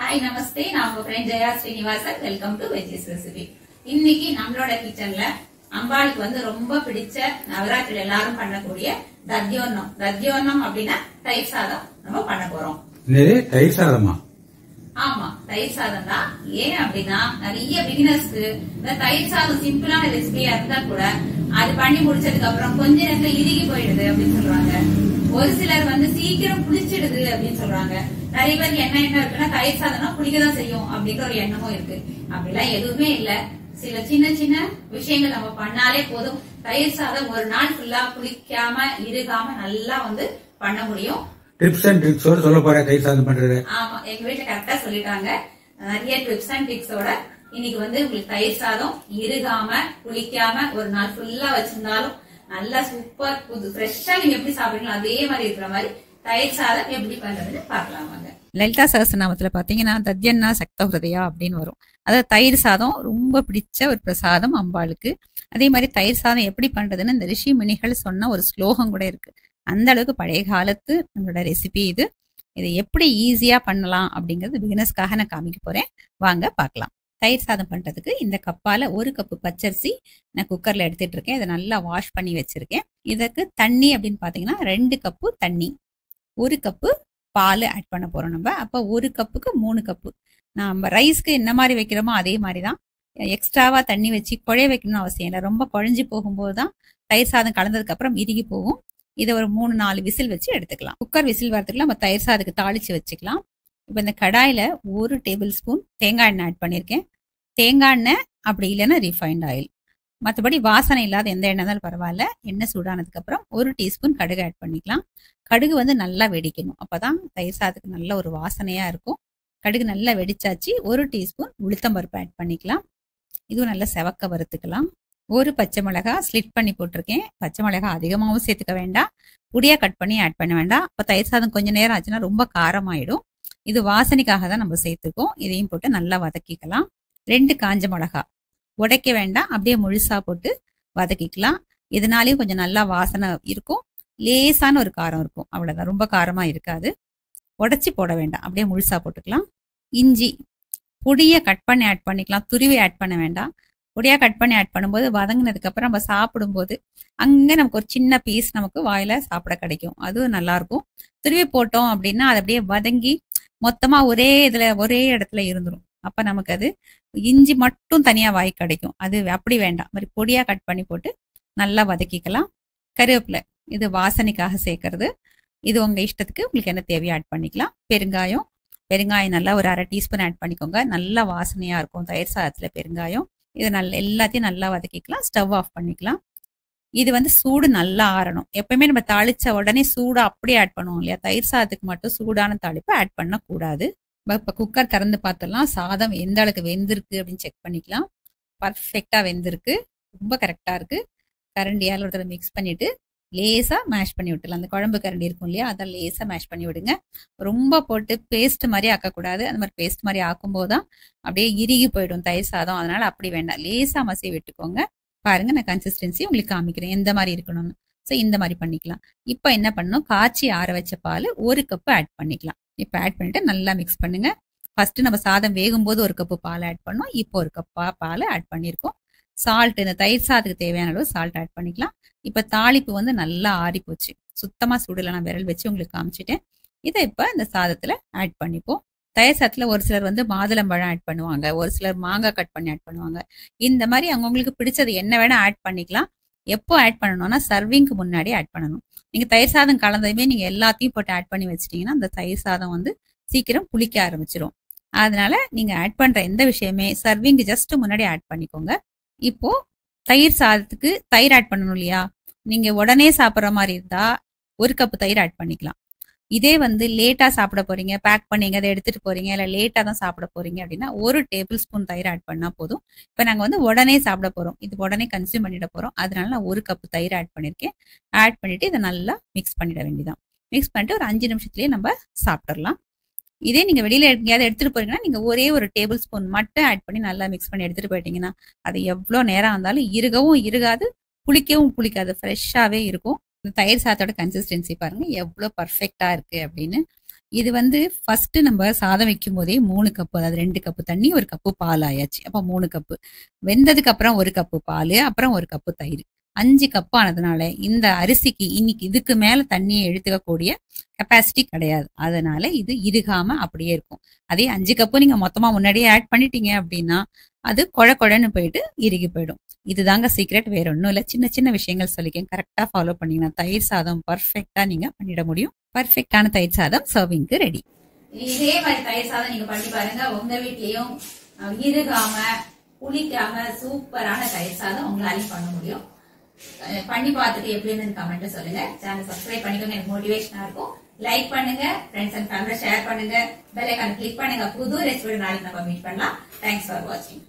hi namaste நான் உங்க friend Jaya Srinivasan welcome to veggies recipe இன்னைக்கு நம்மளோட கிச்சன்ல அம்பாளுக்கு வந்து ரொம்ப பிடிச்ச நவராத்திரி எல்லாரும் பண்ணக்கூடிய தத்தியோன்னம் தத்தியோன்னம் அப்படின்னா தயிர் சாதம் நம்ம பண்ண போறோம் என்னது தயிர் சாதமா ஆமா தயிர் சாதம் தான் ஏன் அப்படின்னா நிறைய பிகினர்ஸ்க்கு இந்த தயிர் சாதம் சிம்பிளான ரெசிபியா இருந்தா கூட அது பண்ணி முடிச்சதுக்கு அப்புறம் கொஞ்ச நேரத்துல இறுகி போயிடுது அப்படின்னு சொல்றாங்க ஒரு சிலர் வந்து சீக்கிரம் புளிச்சிடுது அப்படின்னு சொல்றாங்க நிறைய பேருக்கு என்ன எண்ணம் இருக்குன்னா தயிர் சாதம்னா புளிக்கதான் செய்யும் அப்படின்ற ஒரு எண்ணமும் இருக்கு அப்படிலாம் எதுவுமே இல்ல சில சின்ன சின்ன விஷயங்கள் நம்ம பண்ணாலே போதும் தயிர் சாதம் ஒரு நாள் ஃபுல்லா புளிக்காம இறுகாம நல்லா வந்து பண்ண முடியும் டிப்ஸ் அண்ட் ட்ரிக்ஸோட சொல்ல போறேன் தயிர் சாதம் பண்றது ஆமா எங்க வீட்டுல கரெக்டா சொல்லிட்டாங்க நிறைய டிப்ஸ் அண்ட் டிப்ஸோட இன்னைக்கு வந்து உங்களுக்கு தயிர் சாதம் இறுகாம புளிக்காம ஒரு நாள் ஃபுல்லா வச்சிருந்தாலும் நல்லா சூப்பர் புது ஃப்ரெஷ்ஷா நீங்க எப்படி சாப்பிடுறீங்களோ அதே மாதிரி இருக்கிற மாதிரி தயிர் சாதம் எப்படி பண்றதுன்னு பார்க்கலாம் வாங்க லலிதா சகசநாமத்துல பாத்தீங்கன்னா தத்யன்னா சக்த ஹிருதயா அப்படின்னு வரும் அதாவது தயிர் சாதம் ரொம்ப பிடிச்ச ஒரு பிரசாதம் அம்பாளுக்கு அதே மாதிரி தயிர் சாதம் எப்படி பண்றதுன்னு இந்த ரிஷி முனிகள் சொன்ன ஒரு ஸ்லோகம் கூட இருக்கு அந்த அளவுக்கு பழைய காலத்து நம்மளோட ரெசிபி இது இதை எப்படி ஈஸியா பண்ணலாம் அப்படிங்கறது பிகினஸ்க்காக நான் காமிக்க போறேன் வாங்க பார்க்கலாம் தயிர் சாதம் பண்றதுக்கு இந்த கப்பால ஒரு கப்பு பச்சரிசி நான் குக்கர்ல எடுத்துட்டு இருக்கேன் இதை நல்லா வாஷ் பண்ணி வச்சிருக்கேன் இதுக்கு தண்ணி அப்படின்னு பாத்தீங்கன்னா ரெண்டு கப்பு தண்ணி ஒரு கப்பு பால் ஆட் பண்ண போறோம் நம்ம அப்போ ஒரு கப்புக்கு மூணு கப்பு நம்ம ரைஸ்க்கு என்ன மாதிரி வைக்கிறோமோ அதே மாதிரி தான் எக்ஸ்ட்ராவா தண்ணி வச்சு குழைய வைக்கணும்னு அவசியம் இல்லை ரொம்ப குழஞ்சி போகும்போது தான் தயிர் சாதம் கலந்ததுக்கு அப்புறம் இறுகி போகும் இதை ஒரு மூணு நாலு விசில் வச்சு எடுத்துக்கலாம் குக்கர் விசில் வரதுக்குள்ள நம்ம தயிர் சாதத்துக்கு தாளிச்சு வச்சுக்கலாம் இப்போ இந்த கடாயில ஒரு டேபிள் ஸ்பூன் தேங்காய் எண்ணெய் ஆட் பண்ணியிருக்கேன் தேங்காய் எண்ணெய் அப்படி இல்லைன்னா ரிஃபைண்ட் ஆயில் மற்றபடி வாசனை இல்லாத எந்த எண்ணெய் இருந்தாலும் பரவாயில்ல எண்ணெய் சூடானதுக்கு அப்புறம் ஒரு டீஸ்பூன் கடுகு ஆட் பண்ணிக்கலாம் கடுகு வந்து நல்லா வெடிக்கணும் அப்பதான் தயிர் சாதத்துக்கு நல்ல ஒரு வாசனையா இருக்கும் கடுகு நல்லா வெடிச்சாச்சு ஒரு டீஸ்பூன் உளுத்தம்பருப்பு ஆட் பண்ணிக்கலாம் இதுவும் நல்லா செவக்க வறுத்துக்கலாம் ஒரு பச்சை மிளகா ஸ்லிட் பண்ணி போட்டிருக்கேன் பச்சை மிளகா அதிகமாகவும் சேர்த்துக்க வேண்டாம் புடியா கட் பண்ணி ஆட் பண்ண வேண்டாம் இப்போ தயிர் சாதம் கொஞ்ச நேரம் ஆச்சுன்னா ரொம்ப காரமாயிடும் இது வாசனைக்காக தான் நம்ம சேர்த்துக்கோம் இதையும் போட்டு நல்லா வதக்கிக்கலாம் ரெண்டு காஞ்ச மிளகா உடைக்க வேண்டாம் அப்படியே முழுசா போட்டு வதக்கிக்கலாம் இதனாலேயும் கொஞ்சம் நல்லா வாசனை இருக்கும் லேசான ஒரு காரம் இருக்கும் அவ்வளவுதான் ரொம்ப காரமா இருக்காது உடைச்சி போட வேண்டாம் அப்படியே முழுசா போட்டுக்கலாம் இஞ்சி பொடியை கட் பண்ணி ஆட் பண்ணிக்கலாம் துருவி ஆட் பண்ண வேண்டாம் பொடியா கட் பண்ணி ஆட் பண்ணும்போது வதங்கினதுக்கு அப்புறம் நம்ம சாப்பிடும்போது அங்க நமக்கு ஒரு சின்ன பீஸ் நமக்கு வாயில சாப்பிட கிடைக்கும் அதுவும் நல்லா இருக்கும் துருவி போட்டோம் அப்படின்னா அது அப்படியே வதங்கி மொத்தமா ஒரே இதுல ஒரே இடத்துல இருந்துரும் அப்ப நமக்கு அது இஞ்சி மட்டும் தனியா வாய் கிடைக்கும் அது அப்படி வேண்டாம் மாதிரி பொடியா கட் பண்ணி போட்டு நல்லா வதக்கிக்கலாம் கருவேப்பிலை இது வாசனைக்காக சேர்க்கறது இது உங்க இஷ்டத்துக்கு உங்களுக்கு என்ன தேவையோ ஆட் பண்ணிக்கலாம் பெருங்காயம் பெருங்காயம் நல்லா ஒரு அரை டீஸ்பூன் ஆட் பண்ணிக்கோங்க நல்லா வாசனையா இருக்கும் தயிர் சாதத்துல பெருங்காயம் இது நல்ல எல்லாத்தையும் நல்லா வதக்கிக்கலாம் ஸ்டவ் ஆஃப் பண்ணிக்கலாம் இது வந்து சூடு நல்லா ஆறணும் எப்பயுமே நம்ம தாளிச்ச உடனே சூடா அப்படியே ஆட் பண்ணுவோம் இல்லையா தயிர் சாதத்துக்கு மட்டும் சூடான தாளிப்பை ஆட் பண்ணக்கூடாது இப்போ குக்கர் திறந்து பார்த்துடலாம் சாதம் எந்த அளவுக்கு வெந்திருக்கு அப்படின்னு செக் பண்ணிக்கலாம் பர்ஃபெக்டா வெந்திருக்கு ரொம்ப கரெக்டா இருக்கு கரண்டியால் ஒரு தடவை மிக்ஸ் பண்ணிட்டு லேசா மேஷ் பண்ணி விட்டுலாம் அந்த குழம்பு கரண்டி இருக்கும் இல்லையா அதை லேசா மேஷ் பண்ணி விடுங்க ரொம்ப போட்டு பேஸ்ட் மாதிரி ஆக்கக்கூடாது அந்த மாதிரி பேஸ்ட் மாதிரி ஆக்கும்போது தான் அப்படியே இறுகி போயிடும் தயிர் சாதம் அதனால அப்படி வேண்டாம் லேசா மசி விட்டுக்கோங்க பாருங்க நான் கன்சிஸ்டன்சி உங்களுக்கு காமிக்கிறேன் எந்த மாதிரி இருக்கணும்னு ஸோ இந்த மாதிரி பண்ணிக்கலாம் இப்போ என்ன பண்ணணும் காய்ச்சி ஆற வச்ச பால் ஒரு கப்பு ஆட் பண்ணிக்கலாம் இப்போ ஆட் பண்ணிட்டு நல்லா மிக்ஸ் பண்ணுங்க ஃபர்ஸ்ட் நம்ம சாதம் வேகும் போது ஒரு கப்பு பால் ஆட் பண்ணோம் இப்போ ஒரு கப் பால் ஆட் பண்ணியிருக்கோம் சால்ட் இந்த தயிர் சாதத்துக்கு தேவையான அளவு சால்ட் ஆட் பண்ணிக்கலாம் இப்போ தாளிப்பு வந்து நல்லா ஆறி போச்சு சுத்தமாக சுடல நான் விரல் வச்சு உங்களுக்கு காமிச்சிட்டேன் இதை இப்போ இந்த சாதத்தில் ஆட் பண்ணிப்போம் தயிர் சாதத்தில் ஒரு சிலர் வந்து மாதுளம்பழம் ஆட் பண்ணுவாங்க ஒரு சிலர் மாங்காய் கட் பண்ணி ஆட் பண்ணுவாங்க இந்த மாதிரி அவங்கவுங்களுக்கு பிடிச்சது என்ன வேணா ஆட் பண்ணிக்கலாம் எப்போ ஆட் பண்ணணும்னா சர்விங்க்கு முன்னாடி ஆட் பண்ணணும் நீங்க தயிர் சாதம் கலந்ததுமே நீங்க எல்லாத்தையும் போட்டு ஆட் பண்ணி வச்சிட்டீங்கன்னா அந்த தயிர் சாதம் வந்து சீக்கிரம் புளிக்க ஆரம்பிச்சிரும் அதனால நீங்க ஆட் பண்ற எந்த விஷயமே சர்விங்க்கு ஜஸ்ட் முன்னாடி ஆட் பண்ணிக்கோங்க இப்போ தயிர் சாதத்துக்கு தயிர் ஆட் பண்ணணும் இல்லையா நீங்க உடனே சாப்பிட்ற மாதிரி இருந்தா ஒரு கப்பு தயிர் ஆட் பண்ணிக்கலாம் இதே வந்து லேட்டா சாப்பிட போறீங்க பேக் பண்ணீங்க அதை எடுத்துட்டு போறீங்க இல்ல லேட்டா தான் சாப்பிட போறீங்க அப்படின்னா ஒரு டேபிள் ஸ்பூன் தயிர் ஆட் பண்ணா போதும் இப்போ நாங்க வந்து உடனே சாப்பிட போறோம் இது உடனே கன்சியூம் பண்ணிட போறோம் அதனால நான் ஒரு கப் தயிர் ஆட் பண்ணிருக்கேன் ஆட் பண்ணிட்டு இதை நல்லா மிக்ஸ் பண்ணிட வேண்டியதான் மிக்ஸ் பண்ணிட்டு ஒரு அஞ்சு நிமிஷத்துலயே நம்ம சாப்பிட்றலாம் இதே நீங்க வெளியில எங்கேயாவது எடுத்துட்டு போறீங்கன்னா நீங்க ஒரே ஒரு டேபிள் ஸ்பூன் மட்டும் ஆட் பண்ணி நல்லா மிக்ஸ் பண்ணி எடுத்துட்டு போயிட்டீங்கன்னா அது எவ்வளவு நேரம் இருந்தாலும் இருகவும் இருகாது புளிக்கவும் புளிக்காது ஃப்ரெஷ்ஷாவே இருக்கும் இந்த தயிர் சாதத்தோட கன்சிஸ்டன்சி பாருங்க எவ்வளவு பர்ஃபெக்டா இருக்கு அப்படின்னு இது வந்து ஃபர்ஸ்ட் நம்ம சாதம் வைக்கும் போதே மூணு கப்பு அதாவது ரெண்டு கப்பு தண்ணி ஒரு கப்பு பால் ஆயாச்சு அப்ப மூணு கப்பு வெந்ததுக்கு அப்புறம் ஒரு கப்பு பால் அப்புறம் ஒரு கப்பு தயிர் அஞ்சு கப்பு ஆனதுனால இந்த அரிசிக்கு இன்னைக்கு இதுக்கு மேல தண்ணியை எடுத்துக்கக்கூடிய கெப்பாசிட்டி கிடையாது அதனால இது இருகாம அப்படியே இருக்கும் அதே அஞ்சு கப்பு நீங்க மொத்தமா முன்னாடியே ஆட் பண்ணிட்டீங்க அப்படின்னா அது கொழ கொழன்னு போயிட்டு இறுகி போயிடும் இதுதாங்க சீக்ரெட் வேற ஒன்றும் இல்லை சின்ன சின்ன விஷயங்கள் சொல்லிக்கேன் கரெக்டா ஃபாலோ பண்ணீங்கன்னா தயிர் சாதம் பர்ஃபெக்டா நீங்க பண்ணிட முடியும் பர்ஃபெக்டான தயிர் சாதம் சர்விங்க்கு ரெடி இதே மாதிரி தயிர் சாதம் நீங்க பண்ணி பாருங்க உங்க வீட்லயும் அஹ், இருகாம புளிக்காம சூப்பரான தயிர் சாதம் உங்களாலையும் பண்ண முடியும் அஹ், பண்ணி பார்த்துட்டு எப்படி இருந்து கமெண்ட் சொல்லுங்க சேனல் சப்ஸ்கிரைப் பண்ணிக்கோங்க எனக்கு மோட்டிவேஷனா இருக்கும் லைக் பண்ணுங்க ஃப்ரெண்ட்ஸ் அண்ட் ஃபேமிலி ஷேர் பண்ணுங்க பெல் ஐக்கான் கிளிக் பண்ணுங்க புது ரெசிபி நாளைக்கு நம்ம மீட் பண்ணலாம் தேங்க்ஸ் ஃபார் வாட்சிங்